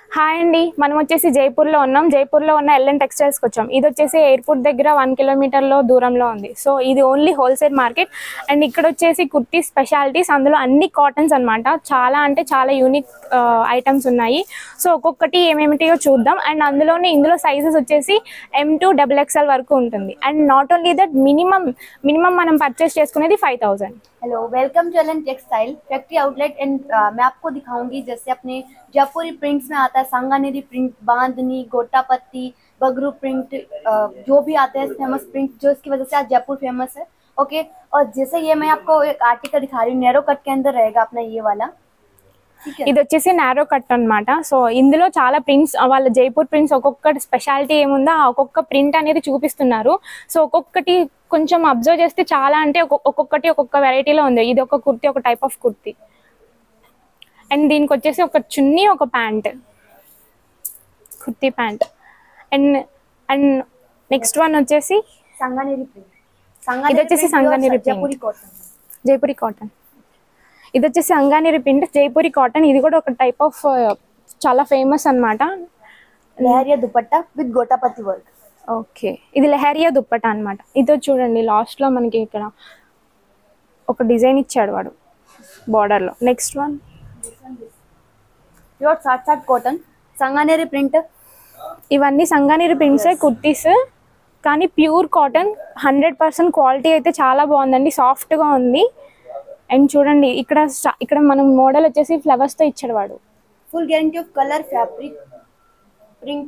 Hi అండి మనం వచ్చేసి జైపూర్లో ఉన్నాం జైపూర్లో ఉన్న ఎల్ఎన్ టెక్స్టైల్స్కి వచ్చాం ఇది వచ్చేసి ఎయిర్పోర్ట్ దగ్గర వన్ కిలోమీటర్లో దూరంలో ఉంది సో ఇది ఓన్లీ హోల్సేల్ మార్కెట్ అండ్ ఇక్కడ వచ్చేసి కుర్తీ స్పెషాలిటీస్ అందులో అన్ని కాటన్స్ అన్నమాట చాలా అంటే చాలా యూనిక్ ఐటమ్స్ ఉన్నాయి సో ఒక్కొక్కటి ఏమేమిటియో చూద్దాం అండ్ అందులోనే ఇందులో సైజెస్ వచ్చేసి ఎం టు డబుల్ ఎక్స్ఎల్ వరకు ఉంటుంది and not only that minimum minimum మనం పర్చేస్ చేసుకునేది five thousand hello welcome to Allen textile factory outlet and मैं आपको दिखाऊंगी जैसे अपने जयपुरी प्रिंट्स में आता है सांगानेरी प्रिंट बांधनी गोटापत्ती बगरू प्रिंट जो भी आते हैं फेमस प्रिंट जो इसकी वजह से आज जयपुर फेमस है ओके और जैसे ये मैं आपको एक आर्टिकल दिखा रही हूँ नैरो कट के अंदर रहेगा अपना ये वाला ठीक है ఇది వచ్చేసి నారో కట్ అన్నమాట సో ఇందులో చాలా ప్రింట్స్ వాళ్ళ జైపూర్ ప్రింట్స్ ఒక్కొక్కటి స్పెషాలిటీ ఏముందో ఆ ఒక్కొక్క ప్రింట్ అనేది చూపిస్తున్నారు సో ఒక్కొక్కటి కొంచెం అబ్జర్వ్ చేస్తే చాలా అంటే ఒక్కొ- ఒక్కొక్కటి ఒక్కొక్క వెరైటీలో ఉంది ఇది ఒక కుర్తీ ఒక టైప్ ఆఫ్ కుర్తీ అండ్ దీనికి వచ్చేసి ఒక చున్నీ ఒక pant kurti pant and and next one వచ్చేసి सांगानेरी प्रिंट ఇది వచ్చేసి Sanganeri print. Jaipuri cotton Jaipuri cotton ఇది వచ్చేసి అంగానేరి ప్రింట్ జైపూరి కాటన్ ఇది కూడా ఒక టైప్ ఆఫ్ చాలా ఫేమస్ అన్నమాట lehariya dupatta with gotapatti work okay ఇది లెహరియా దుప్పట అన్నమాట ఇదో చూడండి లాస్ట్లో మనకి ఇక్కడ ఒక డిజైన్ ఇచ్చాడు వాడు బార్డర్లో నెక్స్ట్ వన్ प्योर साठ साठ कॉटन सांगानेरी प्रिंट ఇవన్నీ సంగానేరి ప్రింట్సే కుర్తీస్ కానీ pure cotton hundred percent quality అయితే చాలా బాగుందండి సాఫ్ట్గా ఉంది అండ్ చూడండి ఇక్కడ స్టా- ఇక్కడ మనం మోడల్ వచ్చేసి ఫ్లవర్స్తో ఇచ్చాడు వాడు full guarantee of colour fabric print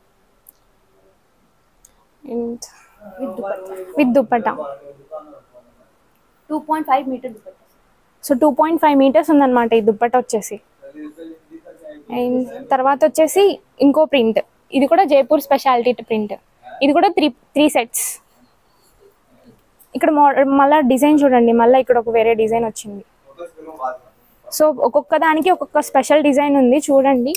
and with dupatta with dupatta 2.5 metre dupatta so two point five metres ఉందన్నమాట ఈ దుప్పట వచ్చేసి అండ్ తర్వాత వచ్చేసి ఇంకో ప్రింట్ ఇది కూడా జైపూర్ స్పెషాలిటీ ప్రింట్ ఇది కూడా త్రీ త్రీ సెట్స్ ఇక్కడ మో మళ్ళీ డిజైన్ చూడండి మళ్ళీ ఇక్కడ ఒక వేరే డిజైన్ వచ్చింది సో ఒక్కొక్క దానికి ఒక్కొక్క స్పెషల్ డిజైన్ ఉంది చూడండి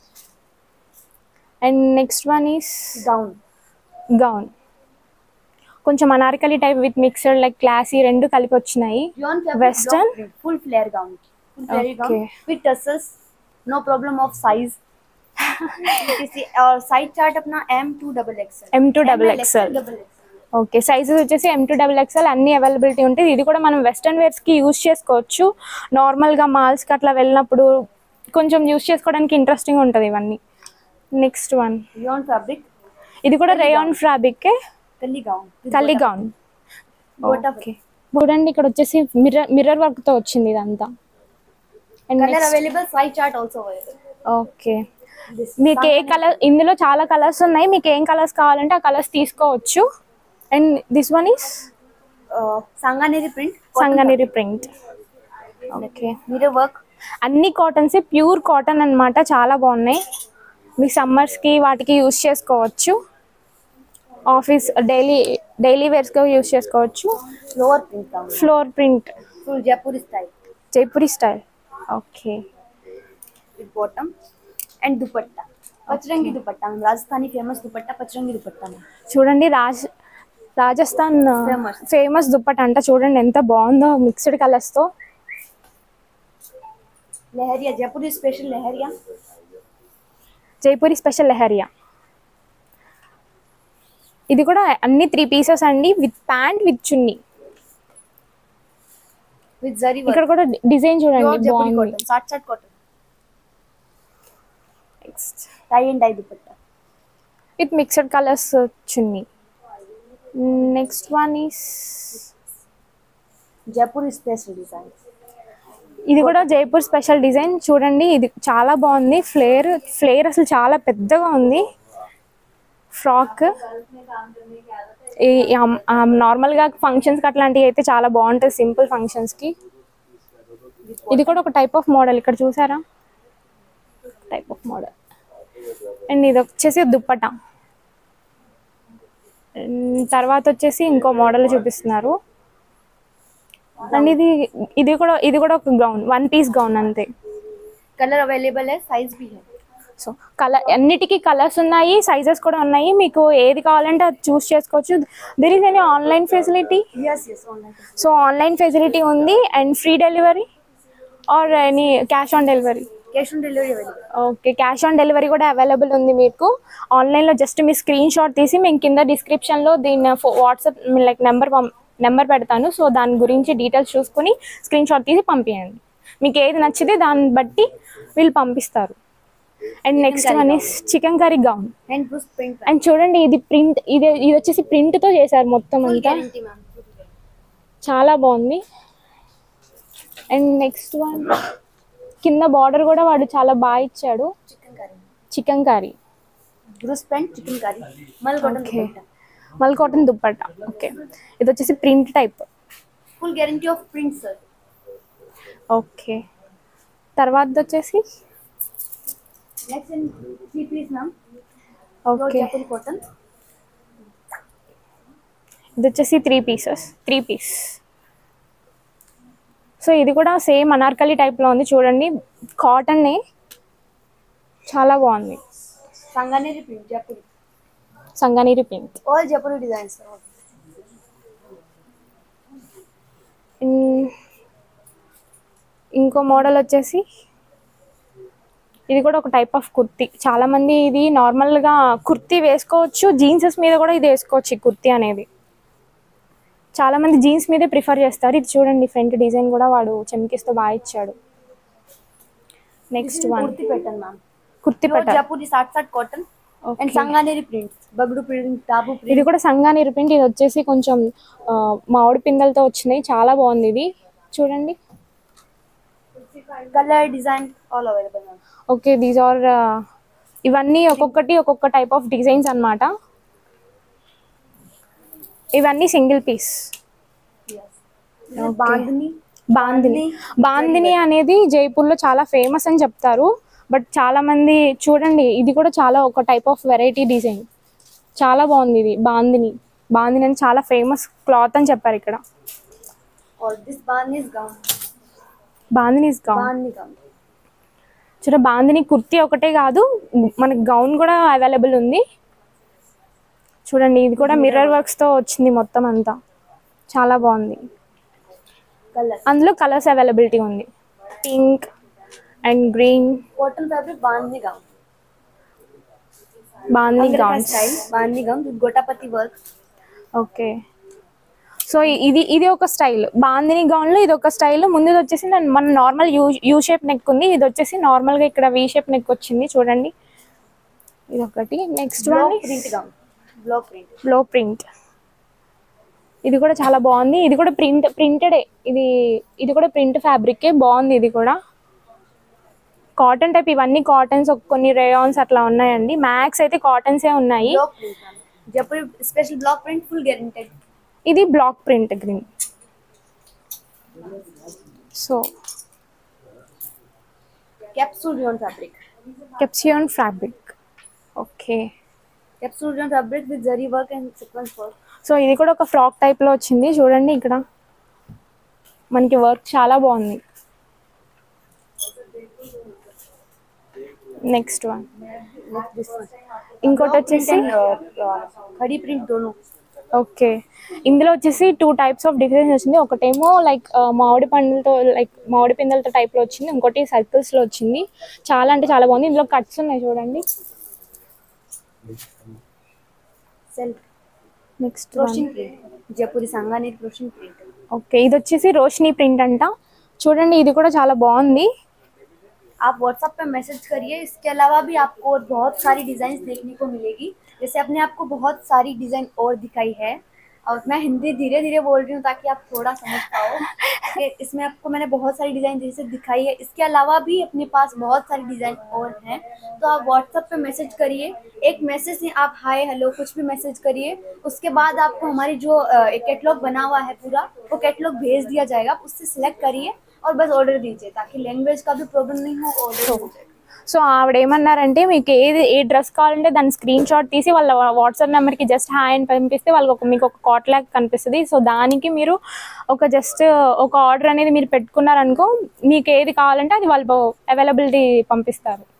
and next one is gown gown కొంచెం Anarkali type with mixer like classy రెండు కలిపి వచ్చినాయి Beyond fabric Western? gown print, full flare gown full flare gown Okay. with tassels no problem of size see और size chart अपना M to double XL M to double XL. Double XL okay sizes వచ్చేసి M to double XL అన్ని availability ఉంటుంది ఇది కూడా మనం western వేర్స్కి use చేసుకోవచ్చు నార్మల్గా మాల్స్కి అట్లా వెళ్ళినప్పుడు కొంచెం యూస్ చేసుకోవడానికి ఇంట్రెస్టింగ్ ఉంటుంది ఇవన్నీ నెక్స్ట్ వన్ beyond fabric ఇది కూడా rayon fabric kali gown kali gown gota okay చూడండి ఇక్కడ వచ్చేసి మిర్రర్ మిర్రర్ వర్క్తో వచ్చింది ఇదంతా and colour available size chart also available okay మీకు ఏ కలర్ ఇందులో చాలా కలర్స్ ఉన్నాయి మీకు ఏం కలర్స్ కావాలంటే ఆ కలర్స్ తీసుకోవచ్చు and this one is Sanganeri print Sanganeri print okay mirror work అన్ని కాటన్స్ ప్యూర్ కాటన్ అన్నమాట చాలా బాగున్నాయి మీ సమ్మర్స్కి వాటికి యూస్ చేసుకోవచ్చు ఆఫీస్ డైలీ డైలీ వేర్స్గా యూస్ చేసుకోవచ్చు floor print gown floor print full Jaipuri style Jaipuri style okay with bottom and dupatta pachrangi dupatta में राजस्थानी फेमस दुपट्टा पचरंगी दुपट्टा में చూడండి రాజ్ రాజస్థాన్ Famous. ఫేమస్ దుప్పట అంట చూడండి ఎంత బాగుందో మిక్స్డ్ కలర్స్తో लहरिया जयपुरी स्पेशल लहरिया జైపూరి స్పెషల్ లెహరియా ఇది కూడా అన్ని త్రీ పీసెస్ అండి with pant with chunni with zari ఇక్కడ वर्क కూడా డిజైన్ प्योर చూడండి जयपुरी బాగుంది कॉटन साठ साठ cotton next tie and dye dupatta with mixed colours chunni next one is Jaipuri special design ఇది కూడా జైపూర్ స్పెషల్ డిజైన్ చూడండి ఇది చాలా బాగుంది ఫ్లేర్ ఫ్లేర్ అసలు చాలా పెద్దగా ఉంది ఫ్రాక్ ఈ నార్మల్గా ఫంక్షన్స్కి అట్లాంటివి అయితే చాలా బాగుంటుంది సింపుల్ ఫంక్షన్స్కి ఇది కూడా ఒక టైప్ ఆఫ్ మోడల్ ఇక్కడ చూసారా టైప్ ఆఫ్ మోడల్ అండ్ ఇది వచ్చేసి దుప్పట And తర్వాత వచ్చేసి ఇంకో మోడల్ చూపిస్తున్నారు అండ్ ఇది ఇది కూడా ఇది కూడా ఒక గౌన్ వన్ పీస్ గౌన్ అంతే कलर अवेलेबल है साइज भी है సో కలర్ అన్నిటికీ కలర్స్ ఉన్నాయి సైజెస్ కూడా ఉన్నాయి మీకు ఏది కావాలంటే అది చూస్ చేసుకోవచ్చు there is any online facility yes yes online so online facility ఉంది and free delivery are any cash on delivery cash on delivery available okay cash on delivery కూడా అవైలబుల్ ఉంది మీకు ఆన్లైన్లో జస్ట్ మీ స్క్రీన్ షాట్ తీసి మేము కింద డిస్క్రిప్షన్లో దీని వాట్సాప్ లైక్ నెంబర్ నెంబర్ పెడతాను సో దాని గురించి డీటెయిల్స్ చూసుకొని స్క్రీన్ షాట్ తీసి పంపించండి మీకు ఏది నచ్చితే దాన్ని బట్టి వీళ్ళు పంపిస్తారు and next one is chikankari gown hand brush print and చూడండి ఇది ప్రింట్ ఇది ఇది వచ్చేసి ప్రింట్తో చేశారు మొత్తం फुल అంతా गारंटी मैम చాలా బాగుంది అండ్ నెక్స్ట్ వన్ కింద బార్డర్ కూడా వాడు చాలా బాగా ఇచ్చాడు chikankari chikankari brush pant chikankari mul cotton okay mul cotton dupatta okay ఇది వచ్చేసి print type full guarantee of print sir okay తర్వాత వచ్చేసి next in three piece ma'am okay Jaipur cotton ఇది వచ్చేసి three pieces three piece so ఇది కూడా సేమ్ అనార్కలి టైప్లో ఉంది చూడండి కాటన్నే చాలా బాగుంది Sanganeri print Jaipuri Sanganeri print all Jaipuri design sir ఇన్- ఇంకో మోడల్ వచ్చేసి ఇది కూడా ఒక టైప్ ఆఫ్ కుర్తీ చాలా మంది ఇది నార్మల్గా కుర్తీ వేసుకోవచ్చు జీన్సెస్ మీద కూడా ఇది వేసుకోవచ్చు ఈ కుర్తీ అనేది చాలా మంది జీన్స్ మీదే ప్రిఫర్ చేస్తారు ఇది చూడండి ఫ్రంట్ డిజైన్ కూడా వాడు చెమ్కిస్తో బాగా ఇచ్చాడు next one kurti pattern ma'am kurti pure పట్ట जयपुरी साठ साठ cotton and Okay. Sanganeri print Bagru print टाबू ఇది प्रिंट కూడా సంగాని ప్రింట్ ఇది వచ్చేసి కొంచెం ఆ, మామిడి పిందెలతో వచ్చినాయి చాలా బాగుంది ఇది చూడండి colour design all available ma'am okay these are ఇవన్నీ ఒక్కొక్కటి ఒక్కొక్క టైప్ ఆఫ్ డిజైన్స్ అన్నమాట ఇవన్నీ single piece yes bandhani bandhani bandhani అనేది జైపూర్లో చాలా ఫేమస్ అని చెప్తారు బట్ చాలా మంది చూడండి ఇది కూడా చాలా ఒక టైప్ ఆఫ్ వెరైటీ డిజైన్ చాలా బాగుంది ఇది బాందిని బాందిని అని చాలా ఫేమస్ క్లాత్ అని చెప్పారు ఇక్కడ और this bandhani gown bandhani is gown bandhani gown చూడ బాందిని కుర్తీ ఒకటే కాదు మనకి గౌన్ కూడా అవైలబుల్ ఉంది చూడండి ఇది కూడా మిర్రర్ వర్క్స్తో వచ్చింది మొత్తం అంతా చాలా బాగుంది कलर అందులో కలర్స్ అవైలబిలిటీ ఉంది pink and green cotton fabric bandhani gown bandhani अंग्रेजा gowns style bandhani gown with gotapatti work okay so ఇది ఇది ఒక స్టైల్ బాందిని గౌన్లో ఇది ఒక స్టైల్ ముందు వచ్చేసి నన్ను- మన normal U U shape neck ఉంది ఇది వచ్చేసి నార్మల్గా ఇక్కడ వి షేప్ నెక్ వచ్చింది చూడండి ఇది ఒకటి next one block print gown block print లో ప్రింట్ ఇది కూడా చాలా బాగుంది ఇది కూడా ప్రింట్ ప్రింటెడే ఇది ఇది కూడా ప్రింట్ ఫ్యాబ్రికే బాగుంది ఇది కూడా కాటన్ టైప్ ఇవన్నీ కాటన్స్ కొన్ని రేయాన్స్ అట్లా ఉన్నాయండి మ్యాక్స్ అయితే కాటన్సే ఉన్నాయి block print ma'am Jaipuri special block print full guaranteed ఇది block print green so capsule rayon fabric కెప్సియోన్ fabric okay capsule rayon fabric with zari work and sequence work so ఇది కూడా ఒక ఫ్రాక్ టైప్లో వచ్చింది చూడండి ఇక్కడ మనకి వర్క్ చాలా బాగుంది నెక్స్ట్ వన్ दिस वन ఇంకోటి వచ్చేసి खड़ी प्रिंट दोनों ఓకే ఇందులో వచ్చేసి టూ టైప్స్ ఆఫ్ డిజైన్స్ వచ్చింది ఒకటేమో లైక్ మామిడి పండ్లతో లైక్ మామిడి పిందెలతో టైప్లో వచ్చింది ఇంకోటి సర్కిల్స్లో వచ్చింది చాలా అంటే చాలా బాగుంది ఇందులో కట్స్ ఉన్నాయి చూడండి self next crossing print Jaipuri Sanganeri crossing print okay ఇది వచ్చేసి రోషిని ప్రింట్ అంట చూడండి ఇది కూడా చాలా బాగుంది आप व्हाट्सएप पे मैसेज करिए इसके अलावा भी आपको और बहुत सारी डिजाइन देखने को मिलेगी जैसे अपने आपको बहुत सारी डिजाइन और दिखाई है और मैं हिंदी धीरे धीरे बोल रही हूँ ताकि आप थोड़ा समझ पाओ कि इसमें आपको मैंने बहुत सारी डिजाइन जैसे दिखाई है इसके अलावा भी अपने पास बहुत सारी डिजाइन और हैं तो आप व्हाट्सएप पे मैसेज करिए एक मैसेज से आप हाय हेलो कुछ भी मैसेज करिए उसके बाद आपको हमारी जो कैटलॉग बना हुआ है पूरा वो कैटलॉग भेज दिया जाएगा आप उससे सिलेक्ट करिए और बस ऑर्डर दीजिए ताकि लैंग्वेज का भी प्रॉब्लम नहीं हो ऑर्डर हो जाए సో ఆవిడ ఏమన్నారంటే మీకు ఏది ఏ డ్రెస్ కావాలంటే దాని స్క్రీన్ షాట్ తీసి వాళ్ళ వాట్సాప్ నెంబర్కి జస్ట్ హాయ్ అని పంపిస్తే వాళ్ళకి ఒక మీకు ఒక కాట్ లాగ్ కనిపిస్తుంది సో దానికి మీరు ఒక జస్ట్ ఒక ఆర్డర్ అనేది మీరు పెట్టుకున్నారనుకో మీకు ఏది కావాలంటే అది వాళ్ళు అవైలబిలిటీ పంపిస్తారు